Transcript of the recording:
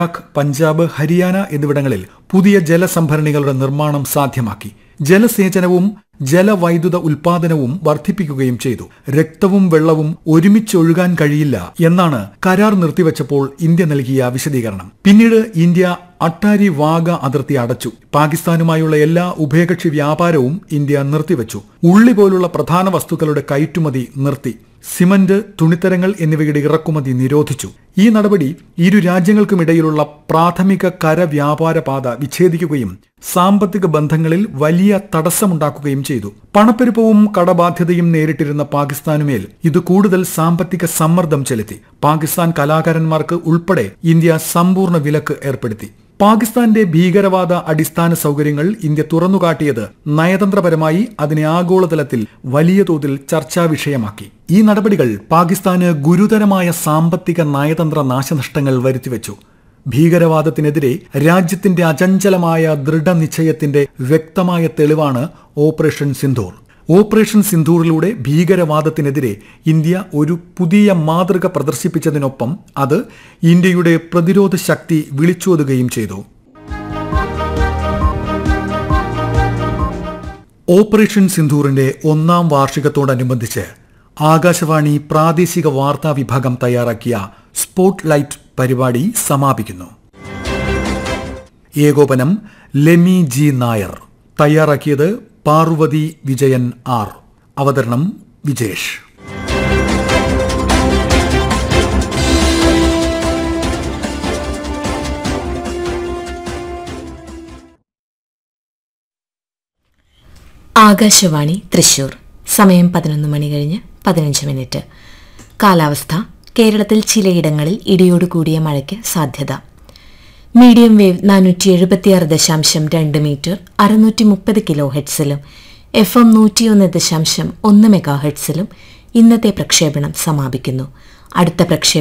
ലഡാക്ക് പഞ്ചാബ് ഹരിയാന എന്നിവിടങ്ങളിൽ പുതിയ ജലസംഭരണികളുടെ നിർമ്മാണം സാധ്യമാക്കി ജലസേചനവും ജലവൈദ്യുത ഉൽപാദനവും വർദ്ധിപ്പിക്കുകയും ചെയ്തു രക്തവും വെള്ളവും ഒരുമിച്ചൊഴുകാൻ കഴിയില്ല എന്നാണ് കരാർ നിർത്തിവച്ചപ്പോൾ ഇന്ത്യ നൽകിയ വിശദീകരണം പിന്നീട് ഇന്ത്യ അട്ടാരി വാഗ അതിർത്തി അടച്ചു പാകിസ്ഥാനുമായുള്ള എല്ലാ ഉഭയകക്ഷി വ്യാപാരവും ഇന്ത്യ നിർത്തിവച്ചു ഉള്ളി പോലുള്ള പ്രധാന വസ്തുക്കളുടെ കയറ്റുമതി നിർത്തി സിമന്റ് തുണിത്തരങ്ങൾ എന്നിവയുടെ ഇറക്കുമതി നിരോധിച്ചു ഈ നടപടി ഇരു രാജ്യങ്ങൾക്കുമിടയിലുള്ള പ്രാഥമിക കരവ്യാപാര പാത വിച്ഛേദിക്കുകയും സാമ്പത്തിക ബന്ധങ്ങളിൽ വലിയ തടസ്സമുണ്ടാക്കുകയും ചെയ്തു പണപ്പെരുപ്പവും കടബാധ്യതയും നേരിട്ടിരുന്ന പാകിസ്ഥാനുമേൽ ഇത് കൂടുതൽ സാമ്പത്തിക സമ്മർദ്ദം ചെലുത്തി പാകിസ്ഥാൻ കലാകാരന്മാർക്ക് ഉൾപ്പെടെ ഇന്ത്യ സമ്പൂർണ്ണ വിലക്ക് ഏർപ്പെടുത്തി പാകിസ്ഥാന്റെ ഭീകരവാദ അടിസ്ഥാന സൗകര്യങ്ങൾ ഇന്ത്യ തുറന്നുകാട്ടിയത് നയതന്ത്രപരമായി അതിനെ ആഗോളതലത്തിൽ വലിയ തോതിൽ ചർച്ചാ വിഷയമാക്കി ഈ നടപടികൾ പാകിസ്ഥാന് ഗുരുതരമായ സാമ്പത്തിക നയതന്ത്ര നാശനഷ്ടങ്ങൾ വരുത്തിവെച്ചു ഭീകരവാദത്തിനെതിരെ രാജ്യത്തിന്റെ അചഞ്ചലമായ ദൃഢനിശ്ചയത്തിന്റെ വ്യക്തമായ തെളിവാണ് ഓപ്പറേഷൻ സിന്ധൂർ ഓപ്പറേഷൻ സിന്ധൂറിലൂടെ ഭീകരവാദത്തിനെതിരെ ഇന്ത്യ ഒരു പുതിയ മാതൃക പ്രദർശിപ്പിച്ചതിനൊപ്പം അത് ഇന്ത്യയുടെ പ്രതിരോധ ശക്തി വിളിച്ചോതുകയും ചെയ്തു ഓപ്പറേഷൻ സിന്ധൂറിന്റെ ഒന്നാം വാർഷികത്തോടനുബന്ധിച്ച് ആകാശവാണി പ്രാദേശിക വാർത്താ വിഭാഗം തയ്യാറാക്കിയ സ്പോട്ട് ലൈറ്റ് പരിപാടി സമാപിക്കുന്നു ഏകോപനം ലെമി ജി നായർ തയ്യാറാക്കിയത് പാർവതി വിജയൻ ആർ അവതരണം വിജേഷ് ആകാശവാണി തൃശൂർ സമയം പതിനൊന്ന് മണി കഴിഞ്ഞ് പതിനഞ്ച് മിനിറ്റ് കാലാവസ്ഥ കേരളത്തിൽ ചിലയിടങ്ങളിൽ ഇടിയോട് കൂടിയ മഴയ്ക്ക് സാധ്യത മീഡിയം വേവ് നാനൂറ്റി എഴുപത്തിയാറ് ദശാംശം രണ്ട് മീറ്റർ അറുന്നൂറ്റി മുപ്പത് കിലോ ഹെഡ്സിലും എഫ് എം നൂറ്റിയൊന്ന് ദശാംശം ഒന്ന് മെഗാ ഹെഡ്സിലും ഇന്നത്തെ പ്രക്ഷേപണം സമാപിക്കുന്നു അടുത്ത പ്രക്ഷേപണം